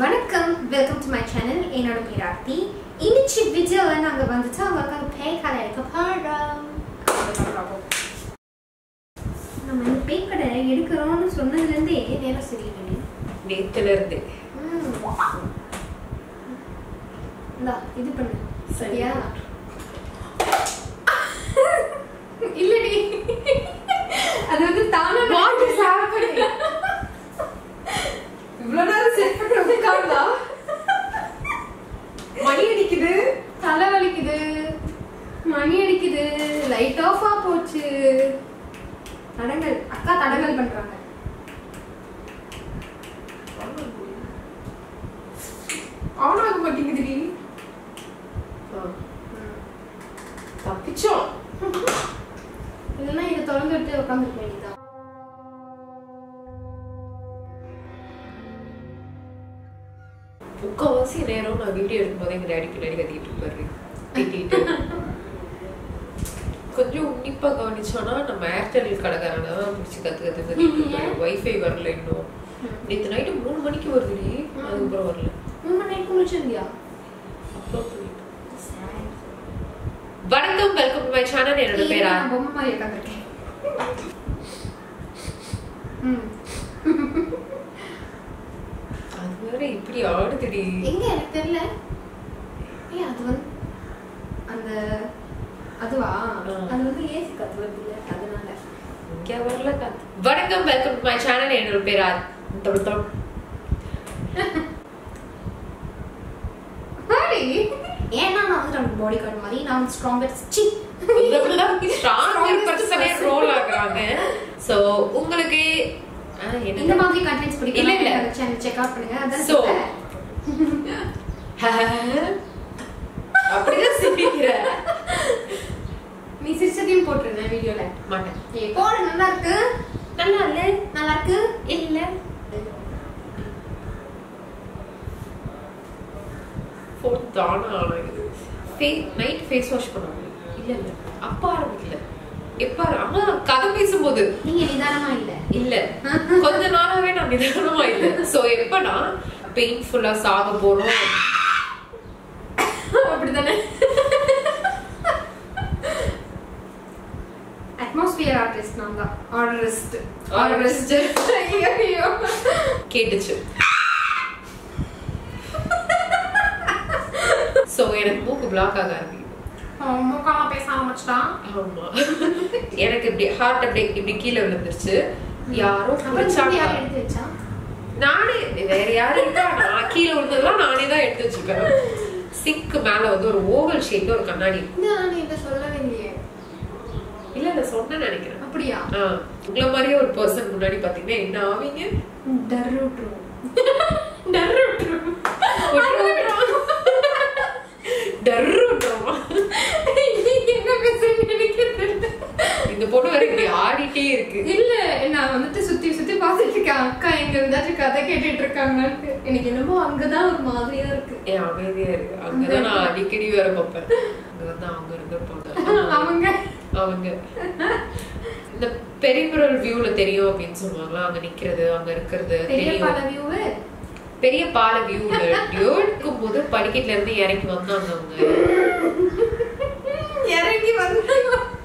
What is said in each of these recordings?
வணக்கம் welcome to my channel என்னோட பேர் ஆர்த்தி இன்னைக்கு வீடியோவில் நாங்கள் வந்துட்டு அவங்களுக்கு பேய் கடை எடுக்க போகிறோம் நம்ம இந்த பேய் கடை எடுக்கிறோம்னு சொன்னதுலேருந்தே நேரம் சரியில்லை நேத்துல இருந்து இந்தா இது பண்ணு சரி. சரியா இல்லடி அது வந்து தானா What is happening? இவ்வளவு நேரம் செட் பண்ணி உட்கார்ந்தா மணி அடிக்குது தலை வலிக்குது மணி அடிக்குது லைட் ஆஃபா போச்சு தடங்கள் அக்கா தடங்கள் பண்றாங்க ஆன் ஆக மாட்டேங்குதுடி தப்பிச்சோம் இல்லைன்னா இதை திறந்து விட்டு உட்காந்துருக்க வேண்டியதான் முக்கால்வாசி நேரம் நான் வீடியோ எடுக்கும்போது எங்க டேடி பின்னாடி கத்திட்டு இருப்பாரு திட்டிட்டு கொஞ்சம் உன்னிப்பா கவனிச்சோன்னா நம்ம ஏர்டெல் கடைக்காரனை தான் பிடிச்சி கத்து கத்து கத்திட்டு இருப்பாரு வைஃபை வரல இன்னும் நேற்று நைட்டு மூணு மணிக்கு வருதுடி அதுக்கப்புறம் வரல மூணு மணி நேரம் குளிச்சிருந்தியா அப்புறம் போயிட்டு. வணக்கம் வெல்கம் டு மை சேனல் என்னோட பேரா நான் பொம்மை மாதிரி உட்காந்துருக்கேன் ம் அது வேற இப்படி ஆடுதுடி எங்க எனக்கு தெரியல ஏய் அது வந்து அந்த அதுவா ஆ. அது வந்து ஏசி காத்து வருது இல்ல அதனால இங்க வரல காத்து வணக்கம் வெல்கம் டு மை சேனல் என்னோட பேரா தொட தொட ஹாய் ஏன்னா நான் வந்து நம்ம பாடி கார்டு மாதிரி நான் ஸ்ட்ராங்கஸ்ட் சி ஸ்ட்ராங் பர்சனே ரோல் ஆகுறாங்க சோ உங்களுக்கு ஆ, இந்த என்ன மாதிரி கண்டென்ட்ஸ் இல்ல, பிடிக்கல இல்ல. இல்ல சேனல் செக் அவுட் பண்ணுங்க அதான் So. சொல்றேன். அப்படிதான் சிரிக்கிற நீ சிரிச்சதையும் போட்டுருந்தேன் வீடியோல மாட்டேன் ஏய் போடு நல்லா இருக்கு நல்லா இல்ல நல்லா இருக்கு இல்ல ஃபோன் தானா ஆனாகுது நைட் ஃபேஸ் வாஷ் பண்ணுவாங்க இல்ல இல்ல அப்பா ஆரம்பிக்கல எப்ப ஆனா கதை பேசும்போது நீங்க நிதானமா இல்ல இல்ல கொஞ்ச நாளாவே நான் நிதானமா இல்ல சோ எப்பனா பெயின்ஃபுல்லா சாக போறோம் அப்படிதானே அட்மாஸ்பியர் ஆர்டிஸ்ட் நான் தான் ஆர்டரிஸ்ட் Artist. ஐயோ கேட்டுச்சு சோ எனக்கு மூக்கு பிளாக் ஆக ஆரம்பிக்குது மூக்காம பேச ஆரம்பிச்சிட்டான் ஆமா எனக்கு இப்படி ஹார்ட் அப்படியே இப்படி கீழே விழுந்துருச்சு யாரோ அப்புறம் குளிச்சாங்க. யார் எடுத்து வச்சா நானே வேற யாரும் இருக்கா நான் கீழே விழுந்ததெல்லாம் நானே தான் எடுத்து வச்சுப்பேன் சிங்க் மேல வந்து ஒரு ஓவல் ஷேப்ல ஒரு கண்ணாடி இருக்கும். இந்த நான் இதை சொல்லவே இல்லையே இல்ல இல்ல சொன்னேன்னு நினைக்கிறேன் அப்படியா ஆ, உங்களை மாதிரியே ஒரு பர்சன் முன்னாடி பாத்தீங்கன்னா என்ன ஆவீங்க டர் விட்டுருவோம் டர் விட்டுரும் டர் விட்டுருமா என்ன பேசுறீங்க எனக்கு தெரியல இந்த பொண்ணு வேற இப்படி ஆடிட்டே இருக்கு இல்ல நான் வந்துட்டு சுத்தி சுத்தி பாத்துட்டு இருக்கேன் அக்கா எங்க இருந்தாச்சும் கதை கேட்டுட்டு இருக்காங்கன்ட்டு எனக்கு என்னமோ அங்கதான் ஒரு மாதிரியா இருக்கு ஏன் அமைதியா இருக்கு அங்கதான் நான் அடிக்கடி வேற பார்ப்பேன் அங்க வந்து அவங்க இருந்திருப்பாங்க அவங்க அவங்க இந்த பெரிபரல் வியூல தெரியும் அப்படின்னு சொல்லுவாங்களா அங்க நிக்கிறது அங்க இருக்கிறது பெரிய தெரியும் பல வியூவு பெரிய பால வியூல இருக்கும் போது படிக்கட்டுல இருந்து இறங்கி வந்தாங்க அவங்க இறங்கி வந்து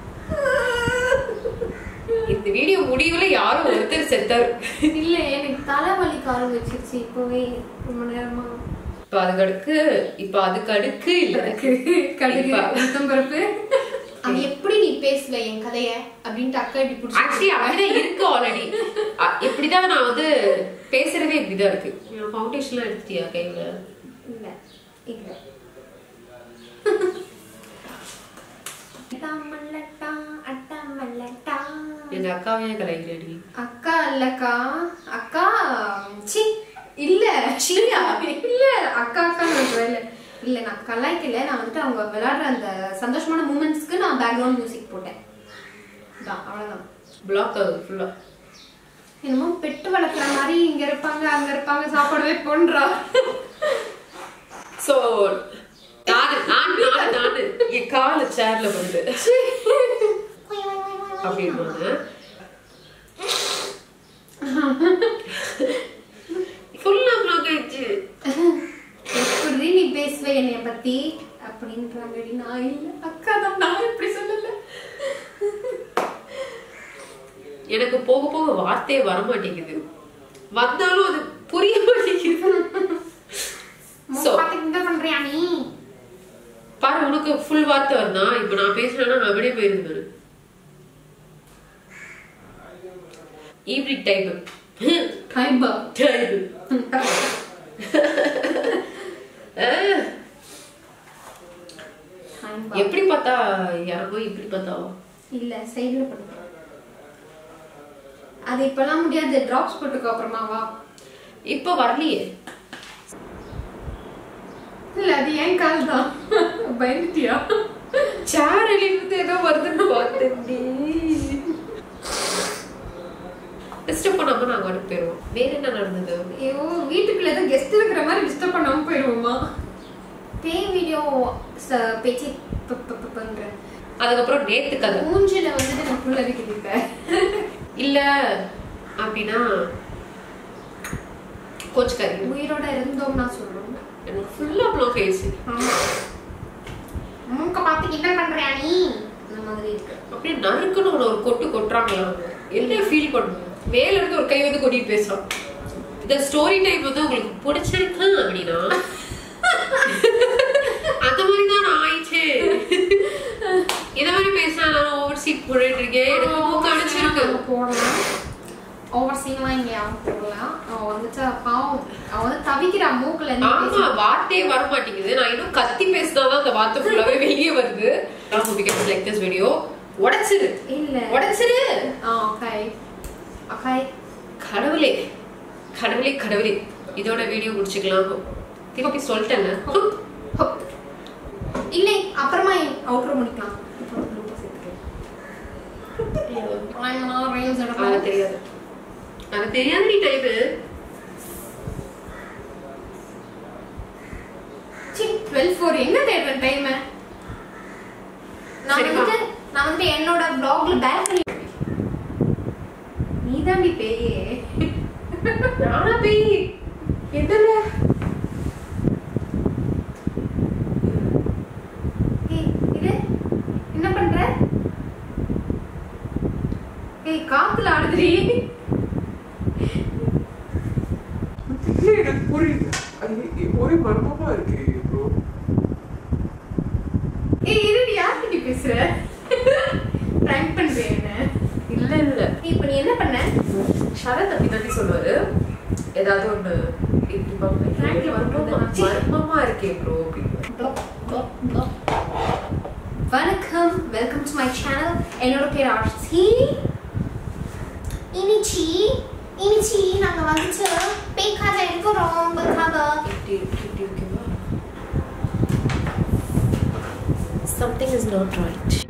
இந்த வீடியோ முடிவுல யாரும் ஒருத்தர் செத்தாரு இல்ல எனக்கு தலைவலி காலம் வச்சிருச்சு இப்பவே ரொம்ப நேரமா இப்ப அதுக்கு அடுக்கு இப்ப அதுக்கு அடுக்கு இல்ல கடுகு இப்ப- உளுத்தம் பருப்பு அது எப்படி நீ பேசுவ என் கதைய அப்படின்ட்டு அக்கா இப்படி புடிச்சு ஆக்சுவலி அப்படிதான் இருக்கு ஆல்ரெடி இப்படிதான் நான் வந்து பேசுறதே இப்படிதான் இருக்கு ஃபவுண்டேஷன்லாம் எடுத்துட்டியா கையில இல்ல இல்ல அட்டாமல்லட்டா, அட்டாமல்லட்டா. எங்க அக்காவையே கலைக்கிறடி அக்கா இல்லக்கா அக்கா சி இல்ல சீயா இல்ல அக்கா அக்கா இல்ல இல்ல நான் கலாய்க்கல நான் வந்துட்டு அவங்க விளையாடுற அந்த சந்தோஷமான மூமெண்ட்ஸ்க்கு நான் பேக்ரவுண்ட் மியூசிக் போட்டேன் தான் அவ்வளவுதான் பிளாக் ஆகுது ஃபுல்லா என்னமோ பெட்டு வளர்க்குற மாதிரி இங்க இருப்பாங்க அங்க இருப்பாங்க சாப்பாடு வைப்போன்றா சோ நானு நான் நானு நானு என் கால சேர்ல வந்து அப்படின்னு ஃபுல்லா பிளாக் ஆயிடுச்சு அப்படின்றாங்கடி நான் இல்ல அக்கா தான் நான் இப்படி சொல்லல எனக்கு போக போக வார்த்தையே வர மாட்டேங்குது வந்தாலும் அது புரிய மாட்டேங்குது So. பார்த்து கிண்டல் பண்றியா நீ பாரு உனக்கு ஃபுல் வார்த்தை வருதா இப்ப நான் பேசுறேன்னா நான் அப்படியே போயிருந்தேன் ஈவினிங் டைம் கைபா டைம் கைபா எப்படி பார்த்தா யாரோ இப்படி பார்த்தா இல்ல சைடுல பண்ணுங்க அது இப்பெல்லாம் முடியாது டிராப்ஸ் போட்டுக்கோ அப்புறமா வா இப்ப வரலையே இல்ல அது ஏன் கால் தான் பயந்துட்டியா சேர் இருந்து ஏதோ வருதுன்னு பார்த்தேன்டி டிஸ்டர்ப் பண்ணாம நாங்க அனுப்பி போயிருவோம் வேற என்ன நடந்தது ஐயோ வீட்டுக்குள்ள ஏதோ கெஸ்ட் இருக்கிற மாதிரி டிஸ்டர்ப் பண்ணாம போயிருவோமா பேய் வீடியோ பேச்சு ப- ப- ப- பண்றேன் அதுக்கப்புறம் நேத்து கதை மூஞ்சில வந்துட்டு நான் ஃபுல்லா வைக்கிறேன் இல்ல அப்படின்னா கோச்சுக்காரி உயிரோட இருந்தோம்னா சொல்றோம் எனக்கு ஃபுல்லா அவ்வளோ ஃபேஸ் ஆமா மூக்க பார்த்து கிண்டல் பண்றியா நீ இந்த மாதிரி இருக்கு அப்படியே நறுக்குன்னு உன்னை ஒரு கொட்டு கொட்டுறாங்களா அவங்க. என்ன ஃபீல் பண்ணுவேன் மேல இருந்து ஒரு கை வந்து கொட்டிட்டு பேசுறான் இந்த ஸ்டோரி டைம் வந்து உங்களுக்கு பிடிச்சிருக்கு அப்படின்னா அந்த மாதிரி தான் நான் ஆயிடுச்சு இந்த மாதிரி பேசினா நான் ஓவர் சீட் போட்டுட்டு இருக்கேன் எனக்கு மூக்கு அடைச்சிருக்கு அவ போடலாம் ஓவர் சீன்லாம் இங்க அவன் போடலாம் அவன் வந்துட்டு பாவம் அவன் வந்து தவிக்கிறா மூக்குல இருந்து ஆமா பேசி. வார்த்தையே வர மாட்டேங்குது நான் இன்னும் கத்தி பேசினாதான் அந்த வார்த்தை ஃபுல்லாவே வெளியே வருது நான் பிகாஸ் லைக் திஸ் வீடியோ உடைச்சிரு இல்ல உடைச்சிரு ஆ அக்காய் அக்காய் கடவுளே கடவுளே கடவுளே இதோட வீடியோ முடிச்சுக்கலாம் திருப்பி சொல்லிட்டேங்க ஹொப். இல்லை அப்புறமா அவுட்ரோ முடிக்கலாம் இப்போ blue சேர்த்துக்கிறேன். நான் reels அது எடுப்பேன். தெரியாது அது தெரியாது நீ டைப்பு சி, 12:04 எங்க தேடுறேன் time அ? நான் சரிம்மா. வந்துட்டு நான் வந்துட்டு என்னோட vlogல balcony நீதாண்டி பேயே நானா போய் எதுல ஏய், இரு. என்ன பண்ற ஏய் காத்துல ஆடுதுடி இல்ல எனக்கு புரியுது அது ஒரே மர்மமா இருக்கு ப்ரோ ஏய் இருடி யார்கிட்ட பேசுற prank பண்றியா என்ன இல்ல இல்ல ஏய், இப்ப நீ என்ன பண்ண சரத் அப்படி தாண்டி சொல்லுவாரு ஏதாவது ஒண்ணு இப்படி பார்ப்பேன். Frankly வந்து மர்மமா- மர்மமா இருக்கே ப்ரோ அப்படின்னு வணக்கம் வெல்கம் டு மை சேனல் என்னோட பேர் ஆர்சி இனிச்சி இனிச்சி நாங்க வந்துட்டு பேய் கதை எடுக்கிறோம் உங்களுக்காக இப்படி இருக்கு, இப்படி ஓகேவா சம்திங் இஸ் நாட் ரைட்